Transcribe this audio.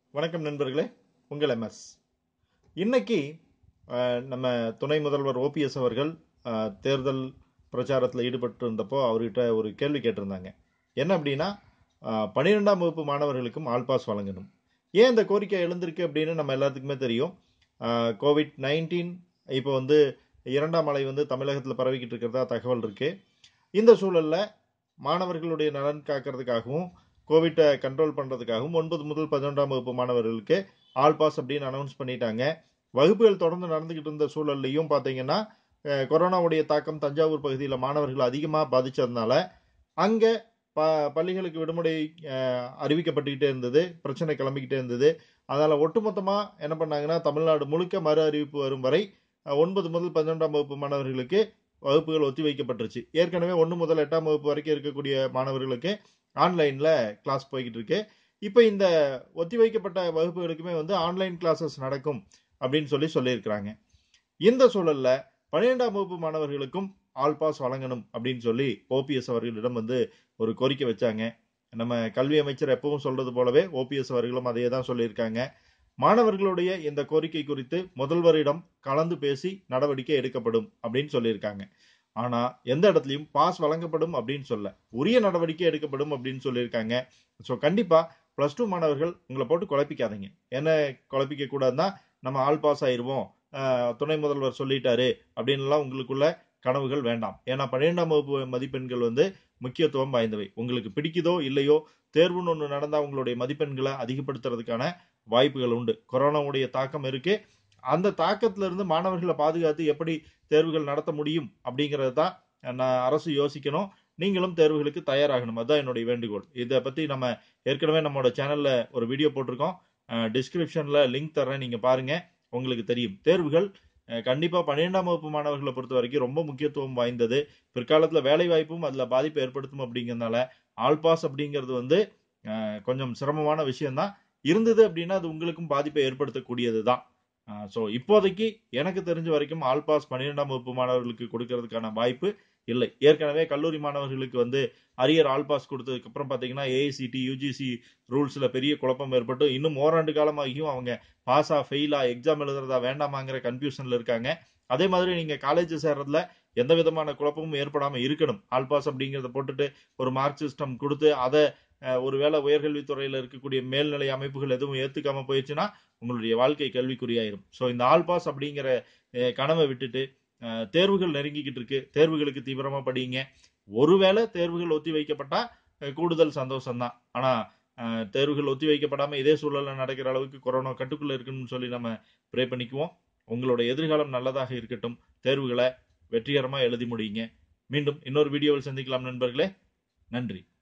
வணக்கம் நண்பர்களே உங்கள் எம்எஸ் இன்னைக்கு அஹ், நம்ம துணை முதல்வர் ஓபிஎஸ் அவர்கள் அஹ், தேர்தல் பிரச்சாரத்தில் ஈடுபட்டு இருந்தப்போ அவர்கிட்ட ஒரு கேள்வி கேட்டிருந்தாங்க என்ன அப்படின்னா அஹ், பன்னிரெண்டாம் வகுப்பு மாணவர்களுக்கும் ஆல் பாஸ் வழங்கணும் ஏன் இந்த கோரிக்கை எழுந்திருக்கு அப்படின்னு நம்ம எல்லாத்துக்குமே தெரியும் கோவிட் நைன்டீன் இப்போ வந்து இரண்டாம் அலை வந்து தமிழகத்தில் பரவிக்கிட்டு இருக்கிறதா தகவல் இருக்கு இந்த சூழல்ல மாணவர்களுடைய நலன் காக்கிறதுக்காகவும் கோவிட்டை கண்ட்ரோல் பண்ணுறதுக்காகவும் ஒன்பது முதல் பதினொன்றாம் வகுப்பு மாணவர்களுக்கு ஆல் பாஸ் அப்படின்னு அனௌன்ஸ் பண்ணிட்டாங்க வகுப்புகள் தொடர்ந்து நடந்துக்கிட்டு இருந்த சூழல்லையும் பார்த்தீங்கன்னா அஹ், கொரோனாவுடைய தாக்கம் தஞ்சாவூர் பகுதியில் மாணவர்கள் அதிகமாக பாதிச்சதுனால அங்கே ப பள்ளிகளுக்கு விடுமுறை அஹ், அறிவிக்கப்பட்டுக்கிட்டே இருந்தது பிரச்சனை கிளம்பிக்கிட்டே இருந்தது அதனால் ஒட்டுமொத்தமாக என்ன பண்ணாங்கன்னா தமிழ்நாடு முழுக்க மறு அறிவிப்பு வரும் வரை அஹ், ஒன்பது முதல் பதினொன்றாம் வகுப்பு மாணவர்களுக்கு வகுப்புகள் ஒத்தி வைக்கப்பட்டுருச்சு ஏற்கனவே ஒன்று முதல் எட்டாம் வகுப்பு வரைக்கும் இருக்கக்கூடிய மாணவர்களுக்கு ஆன்லைனில் கிளாஸ் போய்கிட்டு இருக்கு இப்போ இந்த ஒத்தி வைக்கப்பட்ட வகுப்புகளுக்குமே வந்து ஆன்லைன் கிளாஸஸ் நடக்கும் அப்படின்னு சொல்லி சொல்லியிருக்கிறாங்க இந்த சூழல்ல பன்னிரெண்டாம் வகுப்பு மாணவர்களுக்கும் ஆல் பாஸ் வழங்கணும் அப்படின்னு சொல்லி ஓபிஎஸ் அவர்களிடம் வந்து ஒரு கோரிக்கை வச்சாங்க நம்ம கல்வி அமைச்சர் எப்பவும் சொல்றது போலவே ஓபிஎஸ் அவர்களும் அதையே தான் சொல்லியிருக்காங்க மாணவர்களுடைய இந்த கோரிக்கை குறித்து முதல்வரிடம் கலந்து பேசி நடவடிக்கை எடுக்கப்படும் அப்படின்னு சொல்லியிருக்காங்க ஆனா எந்த இடத்துலயும் பாஸ் வழங்கப்படும் அப்படின்னு சொல்ல உரிய நடவடிக்கை எடுக்கப்படும் அப்படின்னு சொல்லியிருக்காங்க ஸோ கண்டிப்பா பிளஸ் டூ மாணவர்கள் உங்களை போட்டு குழப்பிக்காதீங்க என்ன குழப்பிக்க கூடாதுன்னா நம்ம ஆல் பாஸ் ஆயிருவோம் ஆஹ் துணை முதல்வர் சொல்லிட்டாரு அப்படின்லாம் உங்களுக்குள்ள கனவுகள் வேண்டாம் ஏன்னா பன்னிரெண்டாம் வகுப்பு மதிப்பெண்கள் வந்து முக்கியத்துவம் வாய்ந்தவை உங்களுக்கு பிடிக்குதோ இல்லையோ தேர்வுன்னு ஒன்று நடந்தால் உங்களுடைய மதிப்பெண்களை அதிகப்படுத்துறதுக்கான வாய்ப்புகள் உண்டு கொரோனாவுடைய தாக்கம் இருக்கு அந்த தாக்கத்துல இருந்து மாணவர்களை பாதுகாத்து எப்படி தேர்வுகள் நடத்த முடியும் அப்படிங்கிறது தான் நான் அரசு யோசிக்கணும் நீங்களும் தேர்வுகளுக்கு தயாராகணும் அதுதான் என்னுடைய வேண்டுகோள் இதை பத்தி நம்ம ஏற்கனவே நம்மளோட சேனல்ல ஒரு வீடியோ போட்டிருக்கோம் டிஸ்கிரிப்ஷன்ல லிங்க் தரேன் நீங்க பாருங்க உங்களுக்கு தெரியும் தேர்வுகள் அஹ், கண்டிப்பா பன்னிரெண்டாம் வகுப்பு மாணவர்களை பொறுத்த வரைக்கும் ரொம்ப முக்கியத்துவம் வாய்ந்தது பிற்காலத்துல வேலை வாய்ப்பும் அதுல பாதிப்பை ஏற்படுத்தும் அப்படிங்கிறதுனால ஆல் பாஸ் அப்படிங்கிறது வந்து அஹ், கொஞ்சம் சிரமமான விஷயம்தான் இருந்தது அப்படின்னா அது உங்களுக்கும் பாதிப்பை ஏற்படுத்தக்கூடியது தான் ஸோ இப்போதைக்கு எனக்கு தெரிஞ்ச வரைக்கும் ஆல் பாஸ் பன்னிரெண்டாம் வகுப்பு மாணவர்களுக்கு கொடுக்கறதுக்கான வாய்ப்பு இல்லை ஏற்கனவே கல்லூரி மாணவர்களுக்கு வந்து அரியர் ஆல் பாஸ் கொடுத்ததுக்கு அப்புறம் பார்த்தீங்கன்னா ஏஐசிடி யூஜிசி ரூல்ஸில் பெரிய குழப்பம் ஏற்பட்டு இன்னும் ஓராண்டு காலமாகியும் அவங்க பாஸா ஃபெயிலா எக்ஸாம் எழுதுறதா வேண்டாமாங்கிற கன்ஃபியூஷனில் இருக்காங்க அதே மாதிரி நீங்கள் காலேஜ் சேர்றதுல எந்த விதமான குழப்பமும் ஏற்படாமல் இருக்கணும் ஆல் பாஸ் அப்படிங்கிறத போட்டுட்டு ஒரு மார்க் சிஸ்டம் கொடுத்து அதை அஹ், ஒருவேளை உயர்கல்வித்துறையில் இருக்கக்கூடிய மேல்நிலை அமைப்புகள் எதுவும் ஏற்றுக்காம போயிடுச்சுன்னா உங்களுடைய வாழ்க்கை கேள்விக்குறியாயிரும் ஸோ இந்த ஆல் பாஸ் அப்படிங்கிற அஹ், கனவை விட்டுட்டு அஹ், தேர்வுகள் நெருங்கிக்கிட்டு இருக்கு தேர்வுகளுக்கு தீவிரமா படிங்க ஒருவேளை தேர்வுகள் ஒத்தி வைக்கப்பட்டா அஹ், கூடுதல் சந்தோஷம்தான் ஆனா அஹ், தேர்வுகள் ஒத்தி வைக்கப்படாம இதே சூழல்ல நடக்கிற அளவுக்கு கொரோனா கட்டுக்குள்ள இருக்குன்னு சொல்லி நம்ம ப்ரே பண்ணிக்குவோம் உங்களோட எதிர்காலம் நல்லதாக இருக்கட்டும் தேர்வுகளை வெற்றிகரமா எழுதி முடியுங்க மீண்டும் இன்னொரு வீடியோவில் சந்திக்கலாம் நண்பர்களே நன்றி